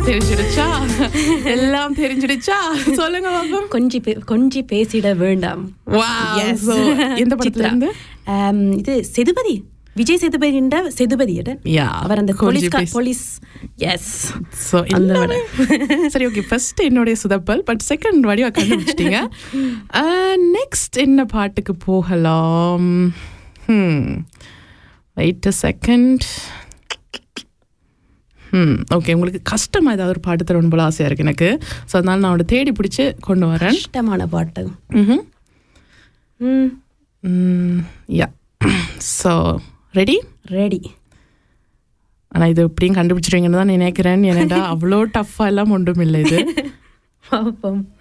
தெரிஞ்சிடுச்சா எல்லாம் தெரிஞ்சிடுச்சா சொல்லுங்க பாப்போம் கொஞ்சி பே- கொஞ்சி பேசிட வேண்டாம் Wow. Yes. So, எந்த படத்துல சித்ரா. இருந்து Um, இது செதுபதி விஜய் சேதுபதி என்ற செதுபதி Yeah, அவர் அந்த கொஞ்சி போலீஸ் பேசி- போலீஸ் எஸ் ஸோ அந்த அந்த சரி ஓகே ஃபர்ஸ்ட் என்னுடைய சுதப்பல் பட் செகண்ட் வடிவா கண்டுபிடிச்சிட்டீங்க நெக்ஸ்ட் என்ன பாட்டுக்கு போகலாம் வெயிட் செகண்ட் ம் ஓகே உங்களுக்கு கஷ்டமாக ஏதாவது ஒரு பாட்டு தரணும் போல ஆசையாக இருக்குது எனக்கு ஸோ அதனால நான் அவனை தேடி பிடிச்சி கொண்டு வரேன் இஷ்டமான பாட்டு ம்ஹும். ம் யா ஸோ ரெடி ரெடி ஆனால் இது எப்படியும் கண்டுபிடிச்சிருவீங்கன்னு தான் நினைக்கிறேன் ஏன்னாடா அவ்வளோ டஃப்பாக எல்லாம் ஒன்றும் இல்லை இது பாப்போம்